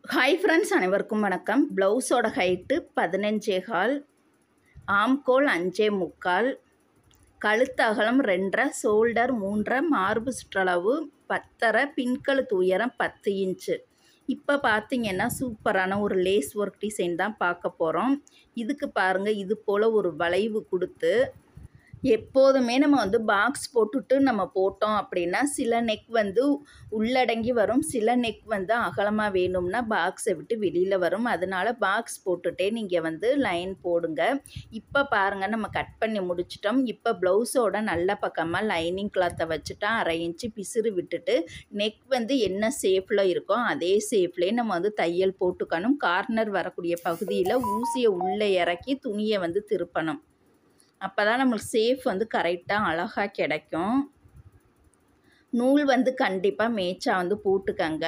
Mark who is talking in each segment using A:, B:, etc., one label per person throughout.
A: hi friends அனைவருக்கும் வணக்கம் ப்ளவுஸோட ஹைட்டு பதினஞ்சே கால் ஆம்கோல் அஞ்சே முக்கால் கழுத்து அகலம் ரெண்டரை ஷோல்டர் மூன்றரை மார்பு சுற்றளவு பத்தரை பின்கழுத்து உயரம் பத்து இன்ச்சு இப்போ பார்த்தீங்கன்னா சூப்பரான ஒரு லேஸ் ஒர்க் டிசைன் தான் பார்க்க போகிறோம் இதுக்கு பாருங்கள் இது போல் ஒரு வளைவு கொடுத்து எப்போதுமே நம்ம வந்து பாக்ஸ் போட்டுட்டு நம்ம போட்டோம் அப்படின்னா சில நெக் வந்து உள்ளடங்கி வரும் சில நெக் வந்து அகலமாக வேணும்னா பாக்ஸை விட்டு வெளியில் வரும் அதனால பாக்ஸ் போட்டுட்டே நீங்கள் வந்து லைன் போடுங்க இப்போ பாருங்கள் நம்ம கட் பண்ணி முடிச்சிட்டோம் இப்போ ப்ளவுஸோட நல்ல பக்கமாக லைனிங் கிளாத்தை வச்சுட்டா அரை இன்ச்சு பிசிறு விட்டுட்டு நெக் வந்து என்ன ஷேப்பில் இருக்கோ அதே ஷேப்லேயே நம்ம வந்து தையல் போட்டுக்கணும் கார்னர் வரக்கூடிய பகுதியில் ஊசியை உள்ளே இறக்கி துணியை வந்து திருப்பணும் அப்போ தான் நம்மளுக்கு சேஃப் வந்து கரெக்டாக அழகாக கிடைக்கும் நூல் வந்து கண்டிப்பாக மேய்ச்சா வந்து போட்டுக்கங்க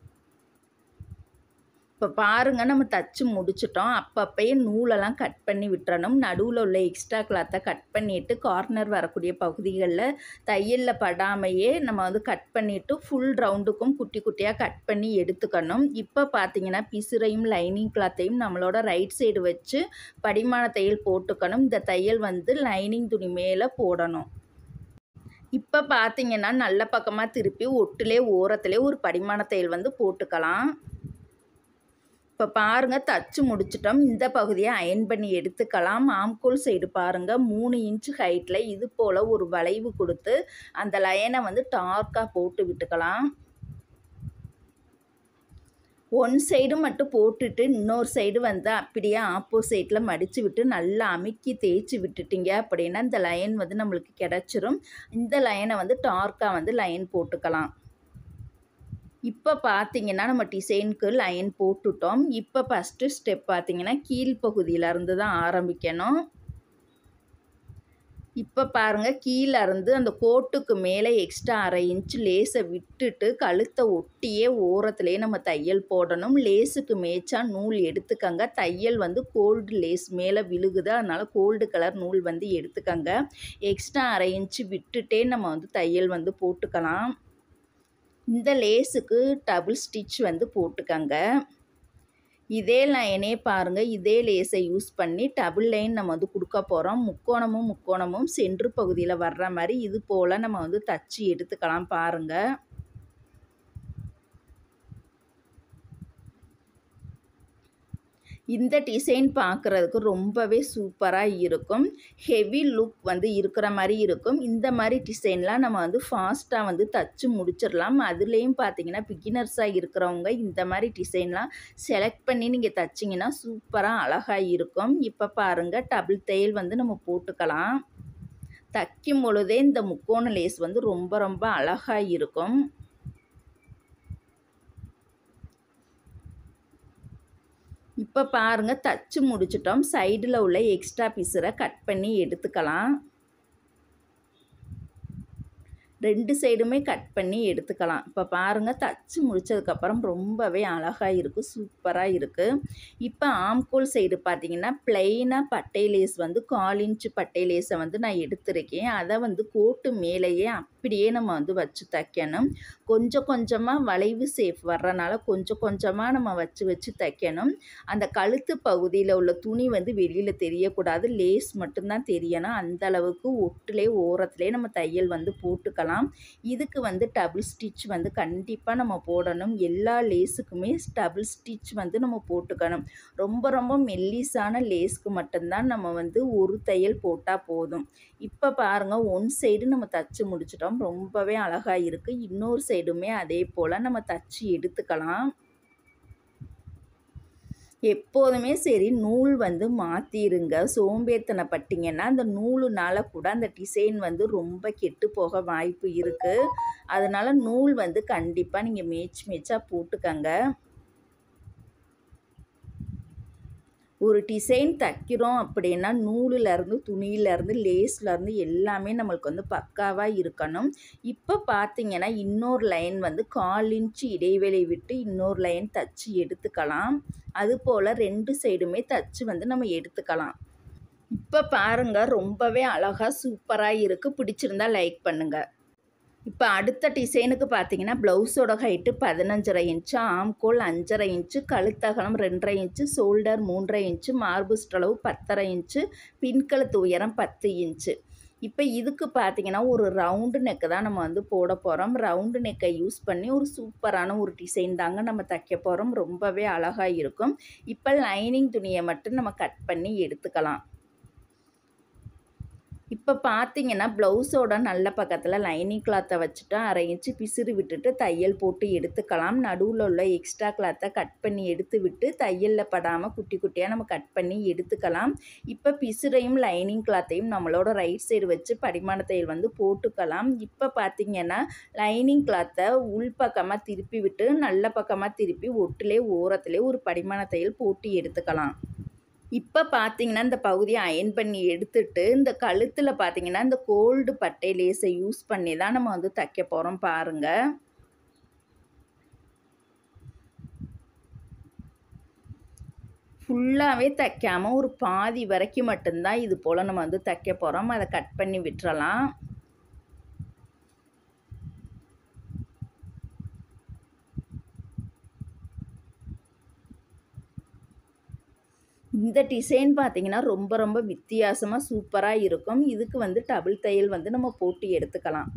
A: இப்போ பாருங்கள் நம்ம தச்சு முடிச்சிட்டோம் அப்பப்பயே நூலெல்லாம் கட் பண்ணி விட்டுறணும் நடுவில் உள்ள எக்ஸ்ட்ரா கிளாத்தை கட் பண்ணிவிட்டு கார்னர் வரக்கூடிய பகுதிகளில் தையலில் படாமையே நம்ம வந்து கட் பண்ணிவிட்டு ஃபுல் ரவுண்டுக்கும் குட்டி குட்டியாக கட் பண்ணி எடுத்துக்கணும் இப்போ பார்த்தீங்கன்னா பிசுரையும் லைனிங் கிளாத்தையும் நம்மளோட ரைட் சைடு வச்சு படிமான தையல் போட்டுக்கணும் இந்த தையல் வந்து லைனிங் துணி மேலே போடணும் இப்போ பார்த்தீங்கன்னா நல்ல பக்கமாக திருப்பி ஒட்டுலே ஓரத்துலேயே ஒரு படிமான தையல் வந்து போட்டுக்கலாம் இப்போ பாருங்கள் தச்சு முடிச்சிட்டோம் இந்த பகுதியை அயன் பண்ணி எடுத்துக்கலாம் ஆம்கோல் சைடு பாருங்கள் மூணு இன்ச்சு ஹைட்டில் இது போல் ஒரு வளைவு கொடுத்து அந்த லைனை வந்து டார்க்காக போட்டு விட்டுக்கலாம் ஒன் சைடு மட்டும் போட்டுட்டு இன்னொரு சைடு வந்து அப்படியே ஆப்போசைட்டில் மடித்து விட்டு நல்லா அமுக்கி தேய்ச்சி விட்டுட்டிங்க அப்படின்னா இந்த லைன் வந்து நம்மளுக்கு கிடச்சிரும் இந்த லைனை வந்து டார்க்காக வந்து லைன் போட்டுக்கலாம் இப்போ பார்த்தீங்கன்னா நம்ம டிசைனுக்கு லைன் போட்டுட்டோம் இப்போ ஃபஸ்ட்டு ஸ்டெப் பார்த்தீங்கன்னா கீழ்ப்பகுதியிலேருந்து தான் ஆரம்பிக்கணும் இப்போ பாருங்கள் கீழே இருந்து அந்த கோட்டுக்கு மேலே எக்ஸ்ட்ரா அரை இன்ச்சு லேஸை விட்டுட்டு கழுத்தை ஒட்டியே ஓரத்துலேயே நம்ம தையல் போடணும் லேஸுக்கு மேய்ச்சா நூல் எடுத்துக்கங்க தையல் வந்து கோல்டு லேஸ் மேலே விழுகுது அதனால் கோல்டு கலர் நூல் வந்து எடுத்துக்கங்க எக்ஸ்ட்ரா அரை இன்ச்சு விட்டுட்டே நம்ம வந்து தையல் வந்து போட்டுக்கலாம் இந்த லேஸுக்கு டபுள் ஸ்டிச் வந்து போட்டுக்கங்க இதே லைனே பாருங்கள் இதே லேஸை யூஸ் பண்ணி டபுள் லைன் நம்ம வந்து கொடுக்க போகிறோம் முக்கோணமும் முக்கோணமும் சென்ட்ரு பகுதியில் வர்ற மாதிரி இது போல் நம்ம வந்து தச்சு எடுத்துக்கலாம் பாருங்கள் இந்த டிசைன் பார்க்குறதுக்கு ரொம்பவே சூப்பராக இருக்கும் ஹெவி லுக் வந்து இருக்கிற மாதிரி இருக்கும் இந்த மாதிரி டிசைன்லாம் நம்ம வந்து ஃபாஸ்ட்டாக வந்து தச்சு முடிச்சிடலாம் அதுலேயும் பார்த்தீங்கன்னா பிகினர்ஸாக இருக்கிறவங்க இந்த மாதிரி டிசைன்லாம் செலக்ட் பண்ணி நீங்கள் தைச்சிங்கன்னா சூப்பராக அழகாக இருக்கும் இப்போ பாருங்கள் டபுள் தையல் வந்து நம்ம போட்டுக்கலாம் தைக்கும் பொழுதே இந்த முக்கோண லேஸ் வந்து ரொம்ப ரொம்ப அழகாக இருக்கும் இப்போ பாருங்கள் தச்சு முடிச்சிட்டோம் சைடில் உள்ள எக்ஸ்ட்ரா பீஸரை கட் பண்ணி எடுத்துக்கலாம் ரெண்டு சைடுமே கட் பண்ணி எடுத்துக்கலாம் இப்போ பாருங்கள் தச்சு முடித்ததுக்கப்புறம் ரொம்பவே அழகாக இருக்குது சூப்பராக இருக்குது இப்போ ஆம்கோல் சைடு பார்த்தீங்கன்னா ப்ளைனாக பட்டை லேஸ் வந்து கால் இன்ச்சு பட்டை லேஸை வந்து நான் எடுத்திருக்கேன் அதை வந்து கோட்டு மேலேயே அப்படியே நம்ம வந்து வச்சு தைக்கணும் கொஞ்சம் கொஞ்சமாக வளைவு சேஃப் வர்றனால கொஞ்சம் கொஞ்சமாக நம்ம வச்சு வச்சு தைக்கணும் அந்த கழுத்து பகுதியில் உள்ள துணி வந்து வெளியில் தெரியக்கூடாது லேஸ் மட்டும்தான் தெரியணும் அந்த அளவுக்கு ஒட்டுலே ஓரத்துலேயே நம்ம தையல் வந்து போட்டுக்கலாம் இதுக்கு வந்து டபுள் ஸ்டிச் வந்து கண்டிப்பாக நம்ம போடணும் எல்லா லேஸுக்குமே டபுள் ஸ்டிச் வந்து நம்ம போட்டுக்கணும் ரொம்ப ரொம்ப மெல்லிஸான லேஸ்க்கு மட்டும்தான் நம்ம வந்து ஒரு தையல் போட்டால் போதும் இப்போ பாருங்கள் ஒன் சைடு நம்ம தச்சு முடிச்சிட்டோம் ரொம்பவே அழகாக இருக்குது இன்னொரு சைடுமே அதே போல் நம்ம தச்சு எடுத்துக்கலாம் எப்போதுமே சரி நூல் வந்து மாற்றிருங்க சோம்பேத்தனைப்பட்டிங்கன்னா அந்த நூலுனால கூட அந்த டிசைன் வந்து ரொம்ப கெட்டு போக வாய்ப்பு இருக்குது அதனால் நூல் வந்து கண்டிப்பாக நீங்கள் மேய்ச்சி மேய்ச்சா போட்டுக்கங்க ஒரு டிசைன் தைக்கிறோம் அப்படின்னா நூலுலேருந்து துணியிலேருந்து லேஸ்லேருந்து எல்லாமே நம்மளுக்கு வந்து பக்காவாக இருக்கணும் இப்போ பார்த்தீங்கன்னா இன்னொரு லைன் வந்து கால் இன்ச்சு இடைவெளி விட்டு இன்னொரு லைன் தச்சு எடுத்துக்கலாம் அதுபோல் ரெண்டு சைடுமே தச்சு வந்து நம்ம எடுத்துக்கலாம் இப்போ பாருங்கள் ரொம்பவே அழகாக சூப்பராக இருக்குது பிடிச்சிருந்தா லைக் பண்ணுங்கள் இப்போ அடுத்த டிசைனுக்கு பார்த்தீங்கன்னா ப்ளவுஸோட ஹைட்டு பதினஞ்சரை இன்ச்சு ஆம்கோல் அஞ்சரை இன்ச்சு கழுத்தகலம் ரெண்டரை இன்ச்சு ஷோல்டர் மூன்றரை இன்ச்சு மார்பு ஸ்டளவு பத்தரை இன்ச்சு பின்கழுத்து உயரம் பத்து இன்ச்சு இப்போ இதுக்கு பார்த்தீங்கன்னா ஒரு ரவுண்டு நெக்கு தான் நம்ம வந்து போட போகிறோம் ரவுண்டு நெக்கை யூஸ் பண்ணி ஒரு சூப்பரான ஒரு டிசைன் தாங்க நம்ம தைக்க போகிறோம் ரொம்பவே அழகாக இருக்கும் இப்போ லைனிங் துணியை மட்டும் நம்ம கட் பண்ணி எடுத்துக்கலாம் இப்போ பார்த்தீங்கன்னா ப்ளவுஸோட நல்ல பக்கத்தில் லைனிங் கிளாத்தை வச்சுட்டு அரை இன்ச்சு பிசிறு விட்டுட்டு தையல் போட்டு எடுத்துக்கலாம் நடுவில் உள்ள எக்ஸ்ட்ரா கிளாத்தை கட் பண்ணி எடுத்து விட்டு தையலில் படாமல் குட்டி குட்டியாக நம்ம கட் பண்ணி எடுத்துக்கலாம் இப்போ பிசிறையும் லைனிங் கிளாத்தையும் நம்மளோட ரைட் சைடு வச்சு படிமான தையல் வந்து போட்டுக்கலாம் இப்போ பார்த்தீங்கன்னா லைனிங் கிளாத்தை உள் பக்கமாக திருப்பி விட்டு நல்ல பக்கமாக திருப்பி ஒட்டிலே ஓரத்துலேயே ஒரு படிமான தையல் போட்டு எடுத்துக்கலாம் இப்போ பார்த்தீங்கன்னா இந்த பகுதியை அயன் பண்ணி எடுத்துட்டு இந்த கழுத்தில் பார்த்தீங்கன்னா இந்த கோல்டு பட்டை லேஸை யூஸ் பண்ணி தான் நம்ம வந்து தைக்க போகிறோம் பாருங்கள் ஃபுல்லாகவே தைக்காமல் ஒரு பாதி வரைக்கும் மட்டும்தான் இது போல் நம்ம வந்து தைக்க போகிறோம் அதை கட் பண்ணி விட்டுறலாம் இந்த டிசைன் பார்த்தீங்கன்னா ரொம்ப ரொம்ப வித்தியாசமாக சூப்பராக இருக்கும் இதுக்கு வந்து டபுள் தையல் வந்து நம்ம போட்டு எடுத்துக்கலாம்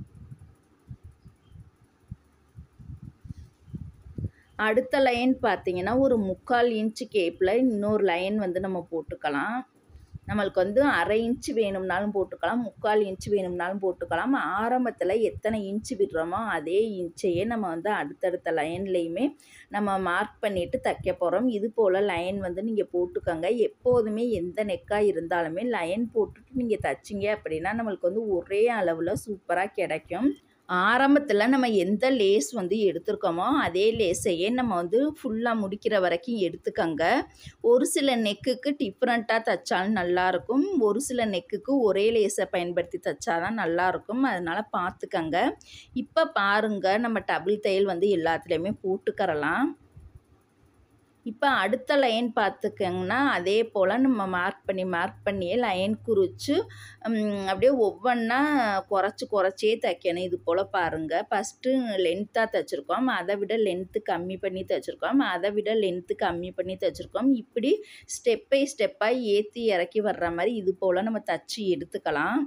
A: அடுத்த லைன் பார்த்தீங்கன்னா ஒரு முக்கால் இன்ச்சு கேப்பில் இன்னொரு லைன் வந்து நம்ம போட்டுக்கலாம் நம்மளுக்கு வந்து அரை இன்ச்சு வேணும்னாலும் போட்டுக்கலாம் முக்கால் இன்ச்சு வேணும்னாலும் போட்டுக்கலாம் ஆரம்பத்தில் எத்தனை இன்ச்சு விடுறோமோ அதே இன்ச்சையே நம்ம வந்து அடுத்தடுத்த லைன்லேயுமே நம்ம மார்க் பண்ணிவிட்டு தைக்க போகிறோம் இது போல் லைன் வந்து நீங்கள் போட்டுக்கோங்க எப்போதுமே எந்த நெக்காக இருந்தாலுமே லைன் போட்டுட்டு நீங்கள் தைச்சிங்க அப்படின்னா நம்மளுக்கு வந்து ஒரே அளவில் சூப்பராக கிடைக்கும் ஆரம்பத்தில் நம்ம எந்த லேஸ் வந்து எடுத்திருக்கோமோ அதே லேஸையே நம்ம வந்து ஃபுல்லாக முடிக்கிற வரைக்கும் எடுத்துக்கோங்க ஒரு சில நெக்குக்கு டிஃப்ரெண்ட்டாக தைச்சாலும் நல்லாயிருக்கும் ஒரு சில நெக்குக்கு ஒரே லேஸை பயன்படுத்தி தைச்சாதான் நல்லாயிருக்கும் அதனால் பார்த்துக்கங்க இப்போ பாருங்கள் நம்ம டபுள் தையல் வந்து எல்லாத்துலேயுமே போட்டுக்கறலாம் இப்போ அடுத்த லைன் பார்த்துக்கங்கன்னா அதே போல் நம்ம மார்க் பண்ணி மார்க் பண்ணியே லைன் குறித்து அப்படியே ஒவ்வொன்றா குறைச்சி குறைச்சே தைக்கணும் இது போல் பாருங்கள் ஃபஸ்ட்டு லென்த்தாக தைச்சிருக்கோம் அதை விட லென்த்து கம்மி பண்ணி தைச்சிருக்கோம் அதை விட லென்த்து கம்மி பண்ணி தைச்சிருக்கோம் இப்படி ஸ்டெப் பை ஸ்டெப்பாக ஏற்றி இறக்கி வர்ற மாதிரி இது போல் நம்ம தச்சு எடுத்துக்கலாம்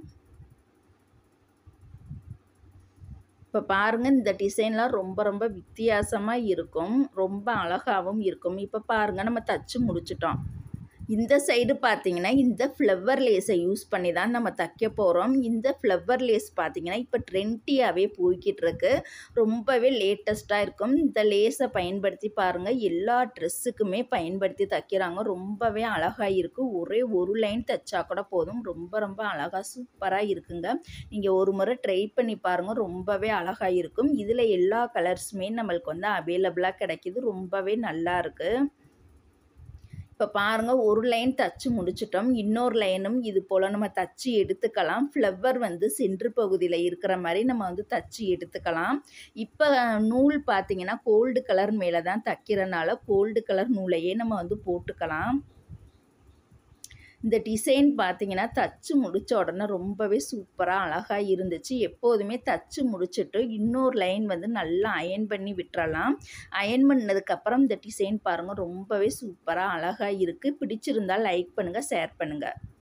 A: இப்போ பாருங்கள் இந்த டிசைன்லாம் ரொம்ப ரொம்ப வித்தியாசமாக இருக்கும் ரொம்ப அழகாகவும் இருக்கும் இப்போ பாருங்கள் நம்ம தச்சு முடிச்சிட்டோம் இந்த சைடு பார்த்தீங்கன்னா இந்த ஃப்ளவர் லேஸை யூஸ் பண்ணி தான் நம்ம தைக்க போகிறோம் இந்த ஃப்ளவர் லேஸ் பார்த்தீங்கன்னா இப்போ ட்ரெண்டியாகவே போய்கிட்டு இருக்கு ரொம்பவே லேட்டஸ்ட்டாக இருக்கும் இந்த லேஸை பயன்படுத்தி பாருங்கள் எல்லா ட்ரெஸ்ஸுக்குமே பயன்படுத்தி தைக்கிறாங்க ரொம்பவே அழகாக இருக்குது ஒரே ஒரு லைன் தைச்சா கூட போதும் ரொம்ப ரொம்ப அழகாக சூப்பராக இருக்குங்க நீங்கள் ஒரு முறை ட்ரை பண்ணி பாருங்கள் ரொம்பவே அழகாக இருக்கும் இதில் எல்லா கலர்ஸுமே நம்மளுக்கு வந்து அவைலபிளாக கிடைக்கிது ரொம்பவே நல்லா இருக்குது இப்போ பாருங்கள் ஒரு லைன் தச்சு முடிச்சிட்டோம் இன்னொரு லைனும் இது போல் நம்ம தச்சு எடுத்துக்கலாம் ஃப்ளவர் வந்து சென்று பகுதியில் இருக்கிற மாதிரி நம்ம வந்து தச்சு எடுத்துக்கலாம் இப்போ நூல் பார்த்திங்கன்னா கோல்டு கலர் மேலே தான் தைக்கிறனால கோல்டு கலர் நூலையே நம்ம வந்து போட்டுக்கலாம் இந்த டிசைன் பார்த்தீங்கன்னா தச்சு முடித்த உடனே ரொம்பவே சூப்பராக அழகாக இருந்துச்சு எப்போதுமே தச்சு முடிச்சுட்டு இன்னொரு லைன் வந்து நல்லா அயன் பண்ணி விட்டுறலாம் அயன் பண்ணதுக்கப்புறம் இந்த டிசைன் பாருங்கள் ரொம்பவே சூப்பராக அழகாக இருக்குது பிடிச்சிருந்தால் லைக் பண்ணுங்கள் ஷேர் பண்ணுங்கள்